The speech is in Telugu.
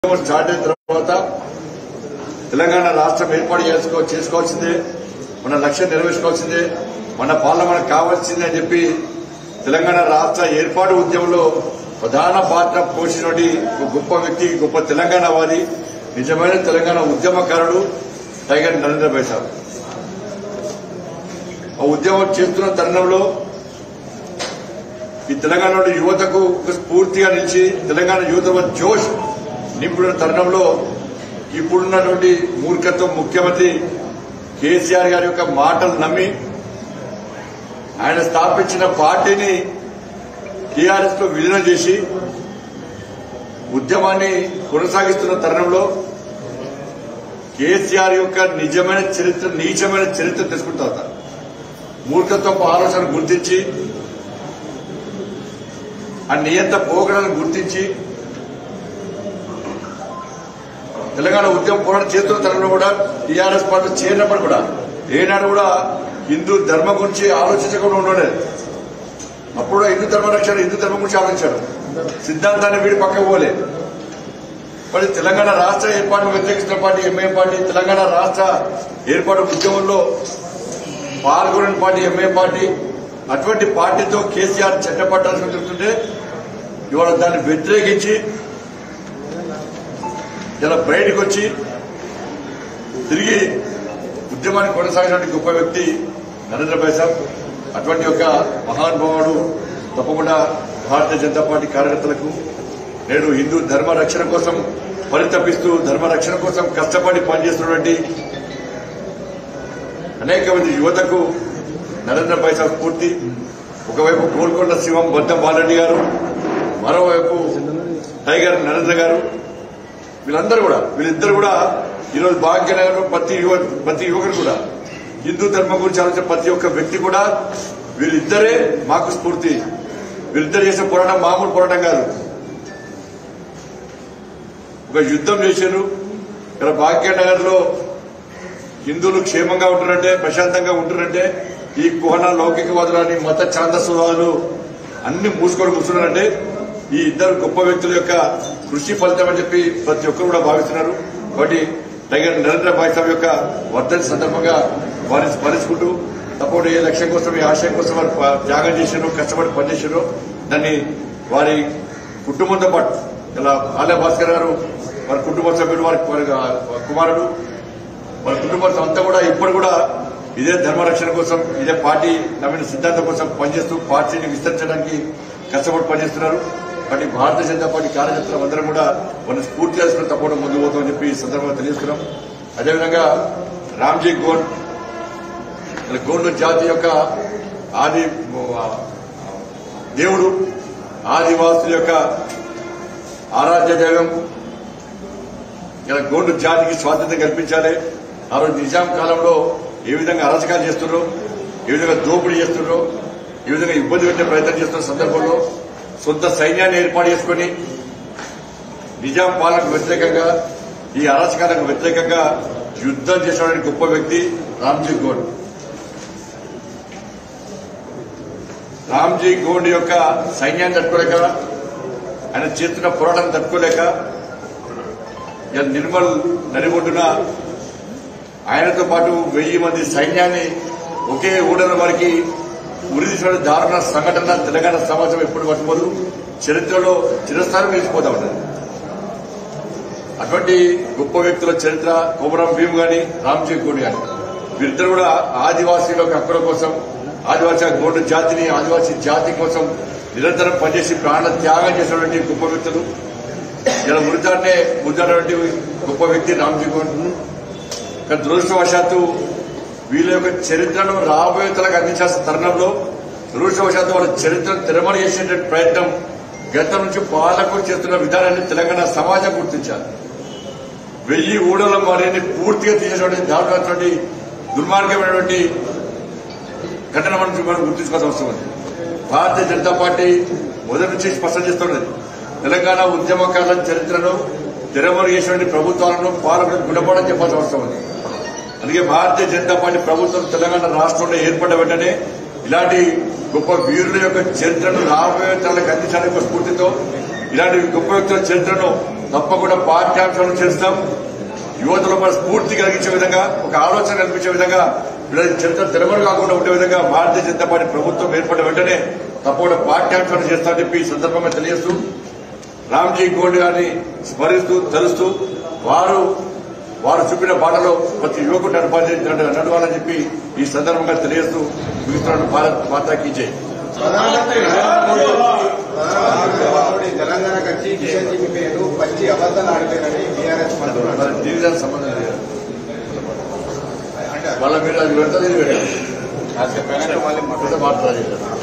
ఉద్యమం స్టార్ట్ అయిన తర్వాత తెలంగాణ రాష్ట్రం ఏర్పాటు చేసుకో చేసుకోవాల్సిందే మన లక్ష్యం నెరవేర్చుకోవాల్సిందే మన పాలన మనకు కావాల్సిందే అని చెప్పి తెలంగాణ రాష్ట్ర ఏర్పాటు ఉద్యమంలో ప్రధాన పాత్ర పోషించినటువంటి ఒక గొప్ప వ్యక్తి గొప్ప తెలంగాణ వారి నిజమైన తెలంగాణ ఉద్యమకారుడు టైగర్ నరేంద్ర భాయ్ సాబ్ ఆ ఉద్యమం చేస్తున్న తరుణంలో ఈ తెలంగాణలో యువతకు ఒక స్ఫూర్తిగా నిలిచి తెలంగాణ యువత జోష్ నింపున తరుణంలో ఇప్పుడున్నటువంటి మూర్ఖత్వం ముఖ్యమంత్రి కేసీఆర్ గారి యొక్క మాటలు నమ్మి ఆయన స్థాపించిన పార్టీని టీఆర్ఎస్ లో విలీనం చేసి ఉద్యమాన్ని కొనసాగిస్తున్న తరుణంలో కేసీఆర్ యొక్క నిజమైన చరిత్ర నీచమైన చరిత్ర తెలుసుకుంటా ఉన్నారు. మూర్ఖత్వపు ఆలోచన గుర్తించి ఆ నియంత పోకడలను గుర్తించి తెలంగాణ ఉద్యమ పోరాటం చేస్తున్న తరంలో కూడా టీఆర్ఎస్ పార్టీ చేరినప్పుడు కూడా ఏనాడు కూడా హిందూ ధర్మం గురించి ఆలోచించకుండా ఉండలేదు అప్పుడు కూడా హిందూ ధర్మ రక్షణ హిందూ ధర్మం గురించి ఆలోచించాడు సిద్ధాంతాన్ని వీడి పక్కకు పోలే మరి తెలంగాణ రాష్ట్ర ఏర్పాటును వ్యతిరేకిస్తున్న పార్టీ ఎంఐఎం పార్టీ తెలంగాణ రాష్ట్ర ఏర్పాటు ఉద్యమంలో పాల్గొనని పార్టీ ఎంఐఎం పార్టీ అటువంటి పార్టీతో కేసీఆర్ చట్టపట్టాల్సి చెప్తుంటే ఇవాళ దాన్ని వ్యతిరేకించి ఇలా బయటకు వచ్చి తిరిగి ఉద్యమాన్ని కొనసాగినటువంటి గొప్ప వ్యక్తి నరేంద్ర భాయ్ సాబ్ అటువంటి ఒక మహానుభావుడు తప్పకుండా భారతీయ జనతా పార్టీ కార్యకర్తలకు నేడు హిందూ ధర్మ రక్షణ కోసం పరితపిస్తూ ధర్మ రక్షణ కోసం కష్టపడి పనిచేస్తున్నటువంటి అనేక మంది యువతకు నరేంద్ర భాయ్ సాబ్ స్ఫూర్తి ఒకవైపు గోల్కొండ శివం బద్దం బాలరెడ్డి గారు మరోవైపు టైగర్ నరేంద్ర గారు వీళ్ళందరూ కూడా వీళ్ళిద్దరు కూడా ఈరోజు భాగ్యనగరంలో ప్రతి యువ ప్రతి యువకుడు కూడా హిందూ ధర్మం గురించి ఆలోచించే ప్రతి ఒక్క వ్యక్తి కూడా వీళ్ళిద్దరే మాకు స్ఫూర్తి వీళ్ళిద్దరు చేసే పోరాటం మామూలు పోరాటం కాదు ఒక యుద్ధం చేశారు ఇక్కడ భాగ్యనగర్ లో హిందువులు క్షేమంగా ఉంటారంటే ప్రశాంతంగా ఉంటారంటే ఈ కోన లౌకికవాదులని మత ఛాందస్వాదులు అన్ని మూసుకొని కూర్చున్నారంటే ఈ ఇద్దరు గొప్ప వ్యక్తుల యొక్క కృషి ఫలితం అని చెప్పి ప్రతి ఒక్కరు కూడా భావిస్తున్నారు కాబట్టి టైగర్ నరేంద్ర భాయ్ సాబ్ యొక్క వర్ధని సందర్భంగా వారిని స్మరించుకుంటూ తప్పకుండా ఏ లక్ష్యం కోసం ఏ ఆశయం కోసం వారు ప- త్యాగం చేశారో కష్టపడి పనిచేశారో దాన్ని వారి కుటుంబంతో పాటు ఇలా ఆలయ భాస్కర్ గారు వారి కుటుంబ సభ్యుడు వారి వారి కుమారుడు వాళ్ళ కుటుంబం అంతా కూడా ఇప్పుడు కూడా ఇదే ధర్మ రక్షణ కోసం ఇదే పార్టీ నమ్మిన సిద్ధాంతం కోసం పనిచేస్తూ పార్టీని విస్తరించడానికి కష్టపడి పనిచేస్తున్నారు కాబట్టి భారతీయ జనతా పార్టీ కార్యకర్తలు అందరం కూడా మన స్ఫూర్తి చేసుకుని తప్పకుండా ముందుకు పోతామని చెప్పి ఈ సందర్భంగా తెలియజేస్తున్నాం అదేవిధంగా రామ్జీ గోండ్ ఇలా గోండు జాతి యొక్క ఆది ఆ, దేవుడు ఆదివాసుల యొక్క ఆరాధ్య దైవం ఇలా గోండు జాతికి స్వాతంత్రం కల్పించాలి ఆ రోజు నిజాం కాలంలో ఏ విధంగా అరాచకాలు చేస్తున్నారో ఏ విధంగా దోపిడీ చేస్తున్నారో ఏ విధంగా ఇబ్బంది పెట్టే ప్రయత్నం చేస్తున్న సందర్భంలో సొంత సైన్యాన్ని ఏర్పాటు చేసుకుని నిజాం పాలనకు వ్యతిరేకంగా ఈ అరాచకాలకు వ్యతిరేకంగా యుద్ధం చేసినటువంటి గొప్ప వ్యక్తి రామ్జీ గోండ్ రామ్జీ గోండ్ యొక్క సైన్యాన్ని తట్టుకోలేక ఆయన చేస్తున్న పోరాటం తట్టుకోలేక ఇలా నిర్మల్ నడిబొడ్డున ఆయనతో పాటు వెయ్యి మంది సైన్యాన్ని ఒకే ఊడల వారికి ఉరిదీసిన దారుణ సంఘటన తెలంగాణ సమాజం ఎప్పుడు పట్టుకోదు చరిత్రలో చిరస్థానం నిలిచిపోతా ఉన్నది అటువంటి గొప్ప వ్యక్తుల చరిత్ర కోమరం భీమ్ గాని రామ్జీ గోడి గాని వీరిద్దరు కూడా ఆదివాసీల యొక్క హక్కుల కోసం ఆదివాసీ గోండు జాతిని ఆదివాసీ జాతి కోసం నిరంతరం పనిచేసి ప్రాణ త్యాగం చేసినటువంటి గొప్ప వ్యక్తులు ఇలా మృతాన్నే ముద్దనటువంటి గొప్ప వ్యక్తి రామ్జీ గోండ్ కానీ దురదృష్టవశాత్తు వీళ్ళ యొక్క చరిత్రను రాబోయే తలకు అందించాల్సిన తరుణంలో దురదృష్టవశాత్తు వాళ్ళ చరిత్రను తిరమల చేసేటువంటి ప్రయత్నం గతం నుంచి పాలకులు చేస్తున్న విధానాన్ని తెలంగాణ సమాజం గుర్తించాలి వెయ్యి ఊడల వారిని పూర్తిగా తీసేటువంటి దారుణమైనటువంటి దుర్మార్గమైనటువంటి ఘటన మనం మనం గుర్తించుకోవాల్సిన అవసరం ఉంది భారతీయ జనతా పార్టీ మొదటి నుంచి స్పష్టం చేస్తున్నది తెలంగాణ ఉద్యమకారుల చరిత్రను తెరమరు చేసినటువంటి ప్రభుత్వాలను పాలకులకు గుణపడని చెప్పాల్సిన అవసరం ఉంది అందుకే భారతీయ జనతా పార్టీ ప్రభుత్వం తెలంగాణ రాష్ట్రంలో ఏర్పడ్డ వెంటనే ఇలాంటి గొప్ప వీరుల యొక్క చరిత్రను రాబోయే తరాలకు అందించాలనే ఒక స్ఫూర్తితో ఇలాంటి గొప్ప వ్యక్తుల చరిత్రను తప్పకుండా పాఠ్యాంశాలు చేస్తాం యువతలో మన స్ఫూర్తి కలిగించే విధంగా ఒక ఆలోచన కల్పించే విధంగా వీళ్ళకి చరిత్ర తెరమరు కాకుండా ఉండే విధంగా భారతీయ జనతా పార్టీ ప్రభుత్వం ఏర్పడిన వెంటనే తప్పకుండా పాఠ్యాంశాలు చేస్తామని చెప్పి ఈ సందర్భంగా తెలియజేస్తూ రామ్జీ గోల్డ్ గారిని స్మరిస్తూ తెలుస్తూ వారు వారు చూపిన బాటలో ప్రతి యువకుడు నడపాలి నడవాలని చెప్పి ఈ సందర్భంగా తెలియజేస్తూ ముగిస్తున్నాను భారత్ మాతాకి జై ప్రధానమంత్రి నరేంద్ర మోడీ ప్రధానమంత్రి మోడీ తెలంగాణకు వచ్చి కిషన్ రెడ్డి పేరు పచ్చి అబద్దాలు ఆడిపోయారని బీఆర్ఎస్ మంత్రులు అంటారు. మరి దీనికి దానికి సంబంధం లేదు అంటే వాళ్ళ మీరు అది పెడతా ఇది పెట్టారు చెప్పాక మళ్ళీ మాట్లాడాలి